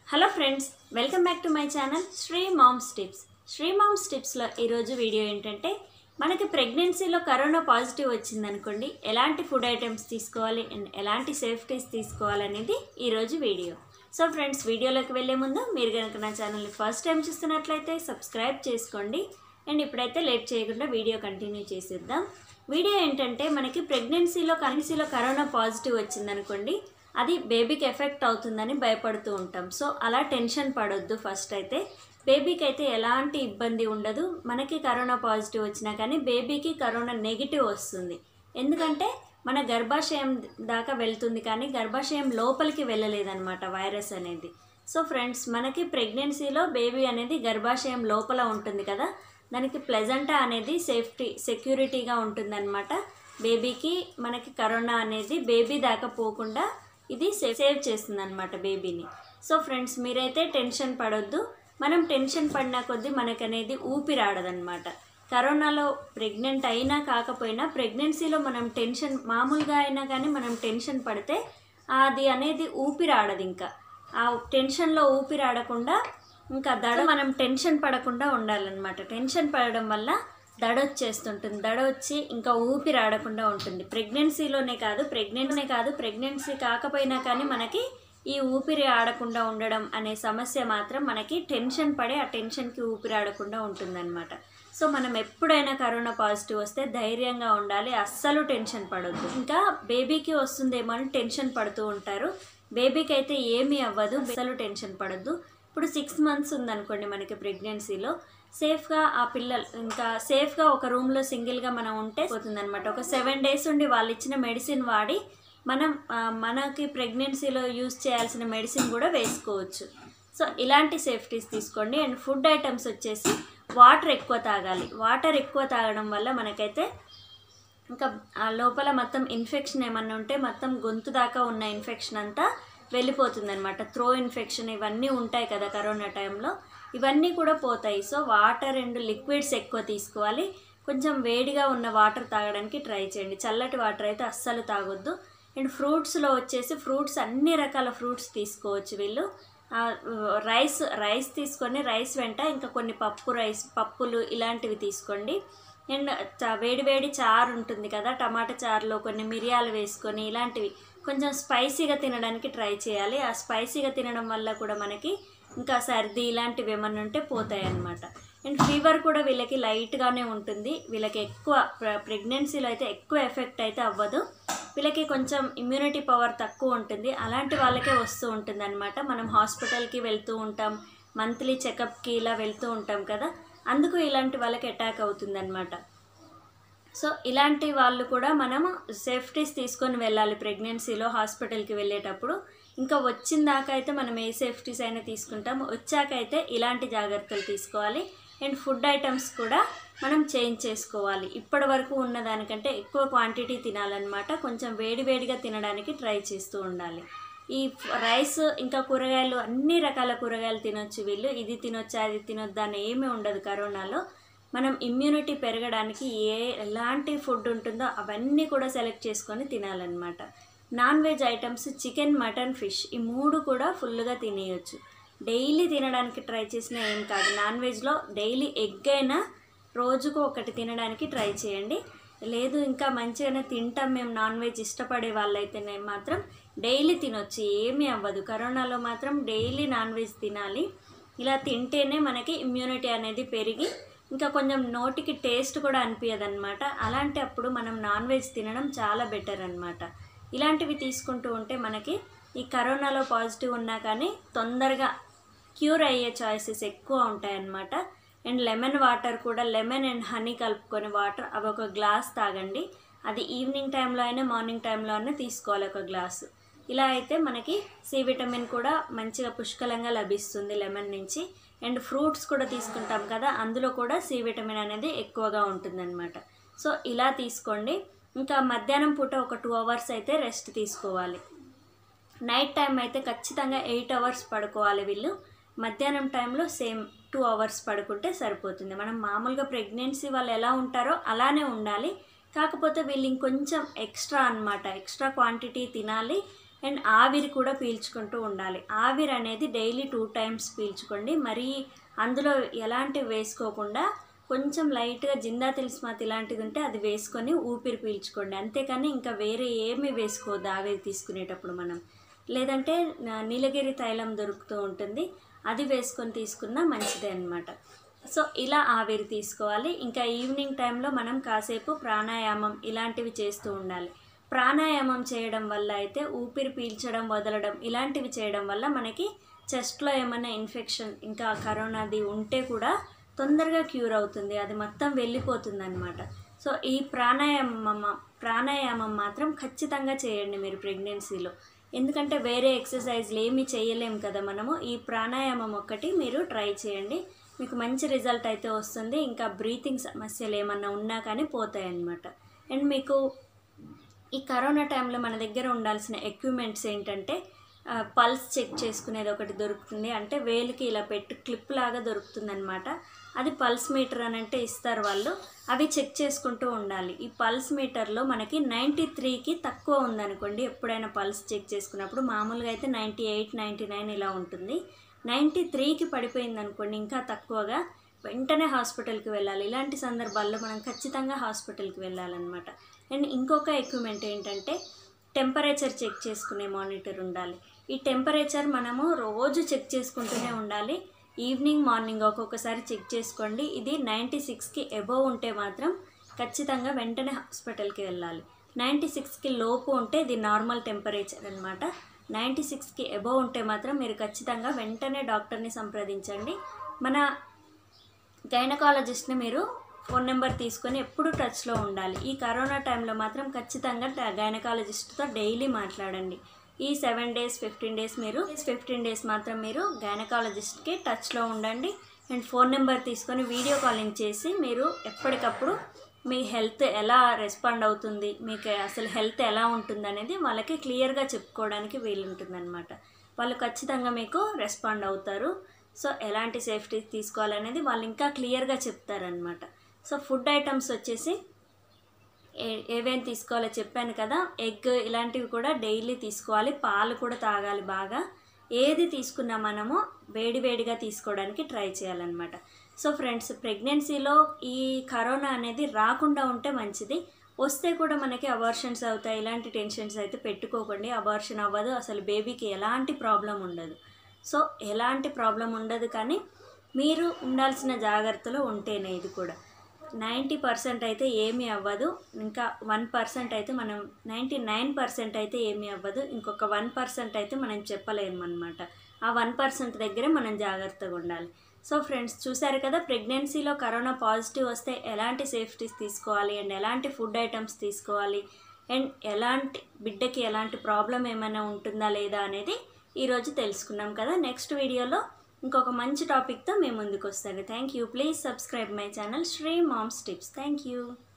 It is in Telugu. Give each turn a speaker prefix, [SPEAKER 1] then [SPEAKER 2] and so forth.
[SPEAKER 1] hello friends welcome back to my channel Sri moms tips Sri moms టిప్స్లో ఈరోజు వీడియో ఏంటంటే మనకి ప్రెగ్నెన్సీలో కరోనా పాజిటివ్ వచ్చిందనుకోండి ఎలాంటి ఫుడ్ ఐటమ్స్ తీసుకోవాలి అండ్ ఎలాంటి సేఫ్టీస్ తీసుకోవాలనేది ఈరోజు వీడియో సో ఫ్రెండ్స్ వీడియోలోకి వెళ్ళే ముందు మీరు కనుక నా ఛానల్ని ఫస్ట్ టైం చూస్తున్నట్లయితే సబ్స్క్రైబ్ చేసుకోండి అండ్ ఇప్పుడైతే లేట్ చేయకుండా వీడియో కంటిన్యూ చేసేద్దాం వీడియో ఏంటంటే మనకి ప్రెగ్నెన్సీలో కన్సీలో కరోనా పాజిటివ్ వచ్చిందనుకోండి అది బేబీకి ఎఫెక్ట్ అవుతుందని భయపడుతూ ఉంటాం సో అలా టెన్షన్ పడొద్దు ఫస్ట్ అయితే బేబీకి అయితే ఎలాంటి ఇబ్బంది ఉండదు మనకి కరోనా పాజిటివ్ వచ్చినా కానీ బేబీకి కరోనా నెగిటివ్ వస్తుంది ఎందుకంటే మన గర్భాశయం దాకా వెళ్తుంది కానీ గర్భాశయం లోపలికి వెళ్ళలేదన్నమాట వైరస్ అనేది సో ఫ్రెండ్స్ మనకి ప్రెగ్నెన్సీలో బేబీ అనేది గర్భాశయం లోపల ఉంటుంది కదా దానికి ప్లెజంటా అనేది సేఫ్టీ సెక్యూరిటీగా ఉంటుందన్నమాట బేబీకి మనకి కరోనా అనేది బేబీ దాకా పోకుండా ఇది సే- సేవ్ చేస్తుంది అనమాట బేబీని సో ఫ్రెండ్స్ మీరైతే టెన్షన్ పడొద్దు మనం టెన్షన్ పడిన కొద్దీ మనకు అనేది ఊపిరాడదనమాట కరోనాలో ప్రెగ్నెంట్ అయినా కాకపోయినా ప్రెగ్నెన్సీలో మనం టెన్షన్ మామూలుగా అయినా కానీ మనం టెన్షన్ పడితే అది అనేది ఊపిరాడదు ఇంకా ఆ టెన్షన్లో ఊపిరాడకుండా ఇంకా దడ మనం టెన్షన్ పడకుండా ఉండాలన్నమాట టెన్షన్ పడడం వల్ల దడ వచ్చేస్తుంటుంది దడ వచ్చి ఇంకా ఊపిరి ఆడకుండా ఉంటుంది ప్రెగ్నెన్సీలోనే కాదు ప్రెగ్నెంట్నే కాదు ప్రెగ్నెన్సీ కాకపోయినా కానీ మనకి ఈ ఊపిరి ఆడకుండా ఉండడం అనే సమస్య మాత్రం మనకి టెన్షన్ పడి ఆ టెన్షన్కి ఊపిరి ఆడకుండా ఉంటుందన్నమాట సో మనం ఎప్పుడైనా కరోనా పాజిటివ్ వస్తే ధైర్యంగా ఉండాలి అస్సలు టెన్షన్ పడొద్దు ఇంకా బేబీకి వస్తుందేమో అని టెన్షన్ పడుతూ ఉంటారు బేబీకి అయితే ఏమీ అవ్వదు అసలు టెన్షన్ పడొద్దు ఇప్పుడు సిక్స్ మంత్స్ ఉందనుకోండి మనకి ప్రెగ్నెన్సీలో సేఫ్గా ఆ పిల్లలు ఇంకా సేఫ్గా ఒక రూమ్లో సింగిల్గా మనం ఉంటే పోతుందన్నమాట ఒక సెవెన్ డేస్ ఉండి వాళ్ళు ఇచ్చిన మెడిసిన్ వాడి మనం ఆ, మనకి ప్రెగ్నెన్సీలో యూజ్ చేయాల్సిన మెడిసిన్ కూడా వేసుకోవచ్చు సో ఇలాంటి సేఫ్టీస్ తీసుకోండి అండ్ ఫుడ్ ఐటమ్స్ వచ్చేసి వాటర్ ఎక్కువ తాగాలి వాటర్ ఎక్కువ తాగడం వల్ల మనకైతే ఇంకా ఆ లోపల మొత్తం ఇన్ఫెక్షన్ ఏమన్నా ఉంటే మొత్తం గొంతు దాకా ఉన్న ఇన్ఫెక్షన్ అంతా వెళ్ళిపోతుంది అనమాట త్రో ఇన్ఫెక్షన్ ఇవన్నీ ఉంటాయి కదా కరోనా టైంలో ఇవన్నీ కూడా పోతాయి సో వాటర్ అండ్ లిక్విడ్స్ ఎక్కువ తీసుకోవాలి కొంచెం వేడిగా ఉన్న వాటర్ తాగడానికి ట్రై చేయండి చల్లటి వాటర్ అయితే అస్సలు తాగొద్దు అండ్ ఫ్రూట్స్లో వచ్చేసి ఫ్రూట్స్ అన్ని రకాల ఫ్రూట్స్ తీసుకోవచ్చు వీళ్ళు ఆ, రైస్ రైస్ తీసుకొని రైస్ వెంట ఇంకా కొన్ని పప్పు రైస్ పప్పులు ఇలాంటివి తీసుకోండి అండ్ చ- వేడి వేడి చారు ఉంటుంది కదా టమాటా చారులో కొన్ని మిరియాలు వేసుకొని ఇలాంటివి కొంచెం స్పైసీగా తినడానికి ట్రై చేయాలి ఆ స్పైసీగా తినడం వల్ల కూడా మనకి ఇంకా సర్ది ఇలాంటివి ఏమన్నా ఉంటే పోతాయి అన్నమాట అండ్ ఫీవర్ కూడా వీళ్ళకి లైట్గానే ఉంటుంది వీళ్ళకి ఎక్కువ ప్ర- ప్రెగ్నెన్సీలో అయితే ఎక్కువ ఎఫెక్ట్ అయితే అవ్వదు వీళ్ళకి కొంచెం ఇమ్యూనిటీ పవర్ తక్కువ ఉంటుంది అలాంటి వాళ్ళకే వస్తూ ఉంటుంది అనమాట మనం హాస్పిటల్కి వెళ్తూ ఉంటాం మంత్లీ చెకప్కి ఇలా వెళ్తూ ఉంటాం కదా అందుకు ఇలాంటి వాళ్ళకి అటాక్ అవుతుందన్నమాట సో ఇలాంటి వాళ్ళు కూడా మనము సేఫ్టీస్ తీసుకొని వెళ్ళాలి ప్రెగ్నెన్సీలో హాస్పిటల్కి వెళ్ళేటప్పుడు ఇంకా వచ్చిన దాకా అయితే మనం ఏ సేఫ్టీస్ అయినా తీసుకుంటాం వచ్చాకైతే ఇలాంటి జాగ్రత్తలు తీసుకోవాలి అండ్ ఫుడ్ ఐటమ్స్ కూడా మనం చేంజ్ చేసుకోవాలి ఇప్పటి వరకు ఉన్న దానికంటే ఎక్కువ క్వాంటిటీ తినాలన్నమాట కొంచెం వేడి వేడిగా తినడానికి ట్రై చేస్తూ ఉండాలి ఈ రైస్ ఇంకా కూరగాయలు అన్ని రకాల కూరగాయలు తినొచ్చు వీళ్ళు ఇది తినొచ్చా అది తినొద్దా అని ఏమీ ఉండదు కరోనాలో మనం ఇమ్యూనిటీ పెరగడానికి ఏ ఎలాంటి ఫుడ్ ఉంటుందో అవన్నీ కూడా సెలెక్ట్ చేసుకొని తినాలన్నమాట non veg items chicken mutton fish ఈ మూడు కూడా ఫుల్గా తినేయొచ్చు డైలీ తినడానికి ట్రై చేసినా ఏం కాదు నాన్ వెజ్లో డైలీ ఎగ్ అయినా రోజుకు ఒకటి తినడానికి ట్రై చేయండి లేదు ఇంకా మంచిగానే తింటాం మేము నాన్ వెజ్ ఇష్టపడే వాళ్ళైతేనే మాత్రం డైలీ తినొచ్చు ఏమీ అవ్వదు కరోనాలో మాత్రం డైలీ నాన్ వెజ్ తినాలి ఇలా తింటేనే మనకి ఇమ్యూనిటీ అనేది పెరిగి ఇంకా కొంచెం నోటికి టేస్ట్ కూడా అనిపించదు అనమాట అలాంటి అప్పుడు మనం నాన్ వెజ్ తినడం చాలా బెటర్ అనమాట ఇలాంటివి తీసుకుంటూ ఉంటే మనకి ఈ కరోనాలో పాజిటివ్ ఉన్నా కానీ తొందరగా క్యూర్ అయ్యే చాయిసెస్ ఎక్కువ ఉంటాయన్నమాట అండ్ లెమన్ వాటర్ కూడా లెమన్ అండ్ హనీ కలుపుకొని వాటర్ అవి ఒక గ్లాస్ తాగండి అది ఈవినింగ్ టైంలో అయినా మార్నింగ్ టైంలో అయినా తీసుకోవాలి ఒక గ్లాసు ఇలా అయితే మనకి సి విటమిన్ కూడా మంచిగా పుష్కలంగా లభిస్తుంది లెమన్ నుంచి అండ్ ఫ్రూట్స్ కూడా తీసుకుంటాం కదా అందులో కూడా సి విటమిన్ అనేది ఎక్కువగా ఉంటుందన్నమాట సో ఇలా తీసుకోండి ఇంకా మధ్యాహ్నం పూట ఒక టూ అవర్స్ అయితే రెస్ట్ తీసుకోవాలి నైట్ టైం అయితే ఖచ్చితంగా ఎయిట్ అవర్స్ పడుకోవాలి వీళ్ళు మధ్యాహ్నం టైంలో సేమ్ టూ అవర్స్ పడుకుంటే సరిపోతుంది మనం మామూలుగా ప్రెగ్నెన్సీ వాళ్ళు ఎలా ఉంటారో అలానే ఉండాలి కాకపోతే వీళ్ళు ఇంకొంచెం ఎక్స్ట్రా అన్నమాట ఎక్స్ట్రా క్వాంటిటీ తినాలి అండ్ ఆవిరి కూడా పీల్చుకుంటూ ఉండాలి ఆవిరి అనేది డైలీ టూ టైమ్స్ పీల్చుకోండి మరి అందులో ఎలాంటివి వేసుకోకుండా కొంచెం లైట్గా జిందా తిలిస్మాత్ ఇలాంటిది ఉంటే అది వేసుకొని ఊపిరి పీల్చుకోండి అంతేకాని ఇంకా వేరే ఏమీ వేసుకోవద్దు ఆవిరి తీసుకునేటప్పుడు మనం లేదంటే న- నీలగిరి తైలం దొరుకుతూ ఉంటుంది అది వేసుకొని తీసుకున్నా మంచిదే అన్నమాట సో ఇలా ఆవిరి తీసుకోవాలి ఇంకా ఈవినింగ్ టైంలో మనం కాసేపు ప్రాణాయామం ఇలాంటివి చేస్తూ ఉండాలి ప్రాణాయామం చేయడం వల్ల అయితే ఊపిరి పీల్చడం వదలడం ఇలాంటివి చేయడం వల్ల మనకి చెస్ట్లో ఏమైనా ఇన్ఫెక్షన్ ఇంకా కరోనాది ఉంటే కూడా తొందరగా క్యూర్ అవుతుంది అది మొత్తం వెళ్ళిపోతుంది అనమాట సో ఈ ప్రాణాయామం ప్రాణాయామం మాత్రం ఖచ్చితంగా చేయండి మీరు ప్రెగ్నెన్సీలో ఎందుకంటే వేరే ఎక్సర్సైజ్లు ఏమీ చేయలేం కదా మనము ఈ ప్రాణాయామం ఒక్కటి మీరు ట్రై చేయండి మీకు మంచి రిజల్ట్ అయితే వస్తుంది ఇంకా బ్రీతింగ్ సమస్యలు ఏమన్నా ఉన్నా కానీ పోతాయి అన్నమాట అండ్ మీకు ఈ కరోనా టైంలో మన దగ్గర ఉండాల్సిన ఎక్విప్మెంట్స్ ఏంటంటే ఆ, పల్స్ చెక్ చేసుకునేది ఒకటి దొరుకుతుంది అంటే వేలికి ఇలా పెట్టి క్లిప్ లాగా దొరుకుతుంది అనమాట అది పల్స్ మీటర్ అని అంటే ఇస్తారు వాళ్ళు అవి చెక్ చేసుకుంటూ ఉండాలి ఈ పల్స్ మీటర్లో మనకి నైంటీ త్రీకి తక్కువ ఉందనుకోండి ఎప్పుడైనా పల్స్ చెక్ చేసుకున్నప్పుడు మామూలుగా అయితే నైంటీ ఎయిట్ నైంటీ నైన్ ఇలా ఉంటుంది నైంటీ త్రీకి పడిపోయింది అనుకోండి ఇంకా తక్కువగా వెంటనే హాస్పిటల్కి వెళ్ళాలి ఇలాంటి సందర్భాల్లో మనం ఖచ్చితంగా హాస్పిటల్కి వెళ్ళాలన్నమాట అండ్ ఇంకొక ఎక్విప్మెంట్ ఏంటంటే టెంపరేచర్ చెక్ చేసుకునే మానిటర్ ఉండాలి ఈ టెంపరేచర్ మనము రోజు చెక్ చేసుకుంటూనే ఉండాలి ఈవినింగ్ మార్నింగ్ ఒక్కొక్కసారి చెక్ చేసుకోండి ఇది నైంటీ సిక్స్కి ఎబోవ్ ఉంటే మాత్రం ఖచ్చితంగా వెంటనే హాస్పిటల్కి వెళ్ళాలి నైంటీ సిక్స్కి లోపు ఉంటే ఇది నార్మల్ టెంపరేచర్ అనమాట నైంటీ సిక్స్కి ఎబోవ్ ఉంటే మాత్రం మీరు ఖచ్చితంగా వెంటనే డాక్టర్ని సంప్రదించండి మన గైనకాలజిస్ట్ని మీరు ఫోన్ నెంబర్ తీసుకొని ఎప్పుడు టచ్లో ఉండాలి ఈ కరోనా టైంలో మాత్రం ఖచ్చితంగా గైనకాలజిస్ట్తో డైలీ మాట్లాడండి ఈ సెవెన్ డేస్ ఫిఫ్టీన్ డేస్ మీరు ఫిఫ్టీన్ డేస్ మాత్రం మీరు గైనకాలజిస్ట్కి టచ్లో ఉండండి అండ్ ఫోన్ నెంబర్ తీసుకొని వీడియో కాలింగ్ చేసి మీరు ఎప్పటికప్పుడు మీ హెల్త్ ఎలా రెస్పాండ్ అవుతుంది మీకు అసలు హెల్త్ ఎలా ఉంటుంది అనేది వాళ్ళకి క్లియర్గా చెప్పుకోవడానికి వీలుంటుందన్నమాట వాళ్ళు ఖచ్చితంగా మీకు రెస్పాండ్ అవుతారు సో ఎలాంటి సేఫ్టీ తీసుకోవాలనేది వాళ్ళు ఇంకా క్లియర్గా చెప్తారనమాట సో ఫుడ్ ఐటమ్స్ వచ్చేసి ఏ ఏవేం తీసుకోవాలో చెప్పాను కదా ఎగ్ ఇలాంటివి కూడా డైలీ తీసుకోవాలి పాలు కూడా తాగాలి బాగా ఏది తీసుకున్నా మనము వేడి వేడిగా తీసుకోవడానికి ట్రై చేయాలన్నమాట సో ఫ్రెండ్స్ ప్రెగ్నెన్సీలో ఈ కరోనా అనేది రాకుండా ఉంటే మంచిది వస్తే కూడా మనకి అబార్షన్స్ అవుతాయి ఇలాంటి టెన్షన్స్ అయితే పెట్టుకోకండి అబార్షన్ అవ్వదు అసలు బేబీకి ఎలాంటి ప్రాబ్లం ఉండదు సో ఎలాంటి ప్రాబ్లం ఉండదు కానీ మీరు ఉండాల్సిన జాగ్రత్తలో ఉంటేనే ఇది కూడా నైంటీ పర్సెంట్ అయితే ఏమీ అవ్వదు ఇంకా వన్ పర్సెంట్ అయితే మనం నైంటీ నైన్ పర్సెంట్ అయితే ఏమీ అవ్వదు ఇంకొక వన్ పర్సెంట్ అయితే మనం చెప్పలేము అనమాట ఆ వన్ పర్సెంట్ దగ్గరే మనం జాగ్రత్తగా ఉండాలి సో ఫ్రెండ్స్ చూసారు కదా ప్రెగ్నెన్సీలో కరోనా పాజిటివ్ వస్తే ఎలాంటి సేఫ్టీస్ తీసుకోవాలి అండ్ ఎలాంటి ఫుడ్ ఐటమ్స్ తీసుకోవాలి అండ్ ఎలాంటి బిడ్డకి ఎలాంటి ప్రాబ్లం ఏమైనా ఉంటుందా లేదా అనేది ఈరోజు తెలుసుకున్నాం కదా నెక్స్ట్ వీడియోలో ఇంకొక మంచి టాపిక్తో మేము ముందుకు వస్తాను thank you please subscribe my channel Sri moms tips thank you